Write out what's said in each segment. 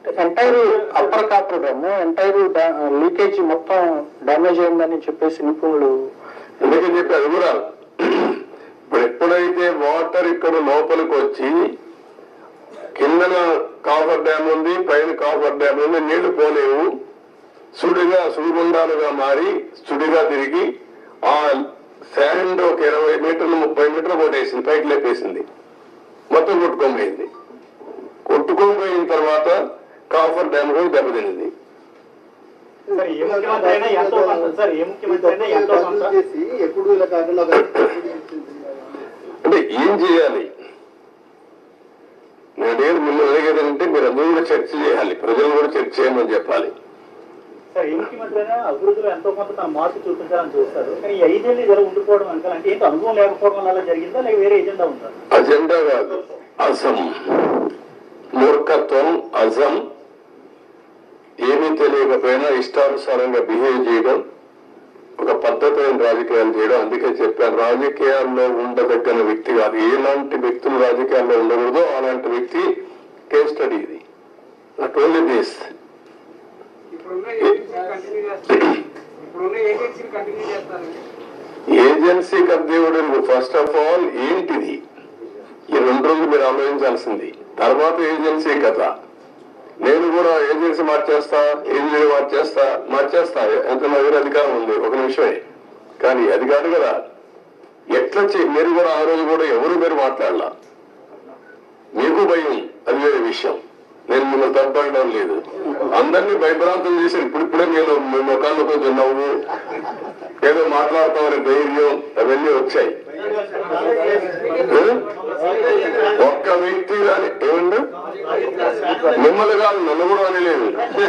Entire upper coffer dam entire leakage మొత్తం damage అయిందని చెప్పేసి నిపుణులు ఎందుకని చెప్పి అది కూడా ఇప్పుడు ఎప్పుడైతే వాటర్ ఇక్కడ లోపలికి వచ్చి కిందన కాఫర్ డ్యామ్ ఉంది పైన కాఫర్ డ్యామ్ ఉంది నీళ్లు పోలేవు సుడిగా సుడిగుండాలుగా మారి సుడిగా తిరిగి ఆ శాండ్ ఒక ఇరవై మీటర్లు ముప్పై మీటర్లు కొట్టేసింది పైకి లేపేసింది మొత్తం కొట్టుకోబోయింది కొట్టుకోబోయిన తర్వాత కాఫర్ డ్యామ్ కూడా దెబ్బతింది సార్ ఏ ముఖ్యమంత్రి అయినా ఎంతో కొంత సార్ ఏ ముఖ్యమంత్రి అయినా ఎంతో కొంత చేసి ఎప్పుడు ఇలా కాకుండా ఒక అంటే ఏం చేయాలి నేను అడిగేది మిమ్మల్ని అడిగేది అంటే మీరు అందరూ కూడా చర్చ చేయాలి ప్రజలు కూడా చర్చ చేయమని చెప్పాలి సార్ ఏ ముఖ్యమంత్రి అయినా అభివృద్ధిలో ఎంతో కొంత తన మార్పు చూపించాలని చూస్తారు కానీ ఈ ఐదేళ్ళు ఇలా ఉండిపోవడం వెనకాల అంటే ఏంటి అనుభవం లేకపోవడం వల్ల జరిగిందా లేక వేరే ఎజెండా ఉందా అజెండా కాదు అసం మూర్ఖత్వం అజం ఏమీ తెలియకపోయినా ఇష్టానుసారంగా బిహేవ్ చేయడం ఒక పద్ధతైన రాజకీయాలు చేయడం అందుకే చెప్పాను రాజకీయాల్లో ఉండదగ్గన వ్యక్తి కాదు ఎలాంటి వ్యక్తులు రాజకీయాల్లో ఉండకూడదో అలాంటి వ్యక్తి కేస్ స్టడీ ఇది నాట్ ఓన్లీ దిస్ ఇప్పుడున్న ఏజెన్సీ కంటిన్యూ చేస్తారు ఇప్పుడున్న ఏజెన్సీ కంటిన్యూ చేస్తారు ఏజెన్సీ కద్దేవుడు ఫస్ట్ ఆఫ్ ఆల్ ఏంటిది ఈ రెండు రోజులు మీరు ఆలోచించాల్సింది తర్వాత ఏజెన్సీ కథ నేను కూడా ఏజెన్సీ మార్చేస్తా ఏజెన్సీ మార్చేస్తా మార్చేస్తా ఎంత నా దగ్గర అధికారం ఉంది ఒక నిమిషమే కానీ అది కాదు కదా ఎట్లా చే మీరు కూడా ఆ రోజు కూడా ఎవరు మీరు మాట్లాడాల మీకు భయం అది వేరే విషయం నేను మిమ్మల్ని తప్పడం లేదు అందరినీ భయభ్రాంతం చేసి ఇప్పుడిప్పుడే నేను మీ ముఖాల్లో కొంచెం నవ్వు ఏదో మాట్లాడతామనే ధైర్యం అవన్నీ వచ్చాయి ఏ? ఒక్క వ్యక్తి కానీ ఏమండి మిమ్మల్ని కాదు నన్ను కూడా అనలేదు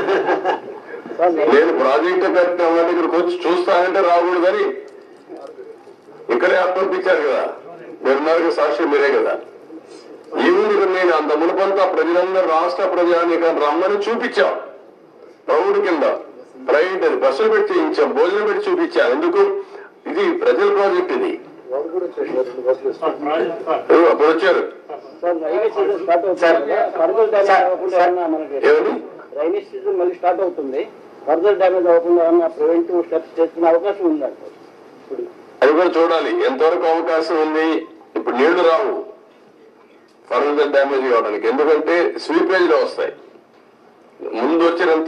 నేను ప్రాజెక్టు కట్టిన ఇక్కడికి వచ్చి చూస్తానంటే రాకూడదని ఇక్కడే అప్పంపించారు కదా మీరున్నారు సాక్షి మీరే కదా ఈవినింగ్ నేను అంత మునుపంతా ప్రజలందరూ రాష్ట్ర ప్రజానికం రమ్మని చూపించాం ప్రౌఢ కింద ప్రైవేట్ అది బస్సులు పెట్టి చేయించాం భోజనం పెట్టి చూపించాం ఎందుకు ఇది ప్రజల ప్రాజెక్ట్ ఇది వాళ్ళు కూడా వచ్చారు రెండు బస్సులు వేసుకొని. ఎవరు అప్పుడు వచ్చారు సార్ రైనీ సీజన్ స్టార్ట్ అవుతుంది ఫర్దర్ డ్యామేజ్ అవ్వకుండా ఏమన్నా మనకి ఏమని రైనీ సీజన్ మళ్ళీ స్టార్ట్ అవుతుంది ఫర్దర్ డ్యామేజ్ అవ్వకుండా ఏమన్నా ప్రివెంటివ్ స్టెప్స్ చేసుకునే అవకాశం ఉందంట ఇప్పుడు అది కూడా చూడాలి ఎంతవరకు అవకాశం ఉంది ఇప్పుడు నీళ్లు రావు ఫర్దర్ డ్యామేజ్ కావడానికి ఎందుకంటే స్వీపేజ్ లో వస్తాయి ముందు వచ్చినంత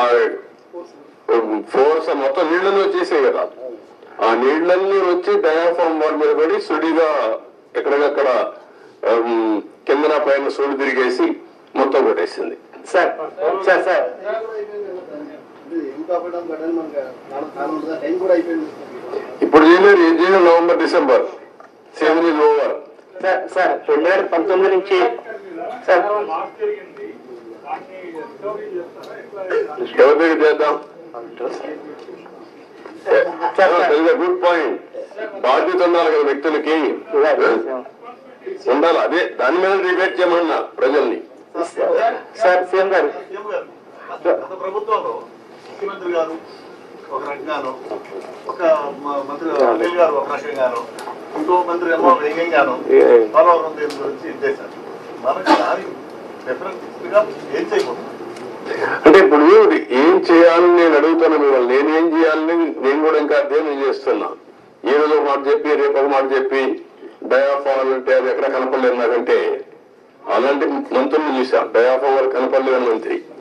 ఫోర్స్ మొత్తం నీళ్ళలో వచ్చేసాయి కదా ఆ నీళ్ళన్నీ వచ్చి డయాఫామ్ వాల్ మీద పడి సుడిగా ఎక్కడికక్కడ ఉమ్, కిందన పైన సుడి తిరిగేసి మొత్తం కొట్టేసింది సార్ సార్ సార్ అంటే ఏం కాపాడడం పెట్టాలి మనకి చాలా కాలం ఉంటుందా టైం కూడా అయిపోయింది ఇప్పుడు చేయలేరు ఏం చేయలేదు November December season is over sir sir రెండు వేల పంతొమ్మిది నుంచి సార్ ఎవరి దగ్గర చేద్దాం గుడ్ పాయింట్ బాధ్యత ఉండాలి కదా వ్యక్తులకి ఉండాలి అదే దాని మీద డిబేట్ చేయమన్నా ప్రజల్ని సార్ సీఎం గారు గత ప్రభుత్వంలో ముఖ్యమంత్రి గారు ఒక రకంగాను ఒక మ- మంత్రి అనిల్ గారు ఒక రకంగాను ఇంకో మంత్రి ఏమో వ్యంగ్యంగాను పోలవరం దీని గురించి ఇది చేశారు మనకు దానికి డిఫరెంట్ గా ఏం చేయబోతున్నాం అంటే ఇప్పుడు ఏం చేయాలని నేను అడుగుతాను మిమ్మల్ని నేనేం చేయాలని నేను కూడా ఇంకా అధ్యయనం చేస్తున్నా ఈ రోజు ఒక మాట చెప్పి రేపు ఒక మాట చెప్పి డయాఫాల్ అంటే అది ఎక్కడ కనపడలేదు నాకంటే అలాంటి మంత్రులు చూసాం డయాఫాల్ కనపడలేదు మంత్రి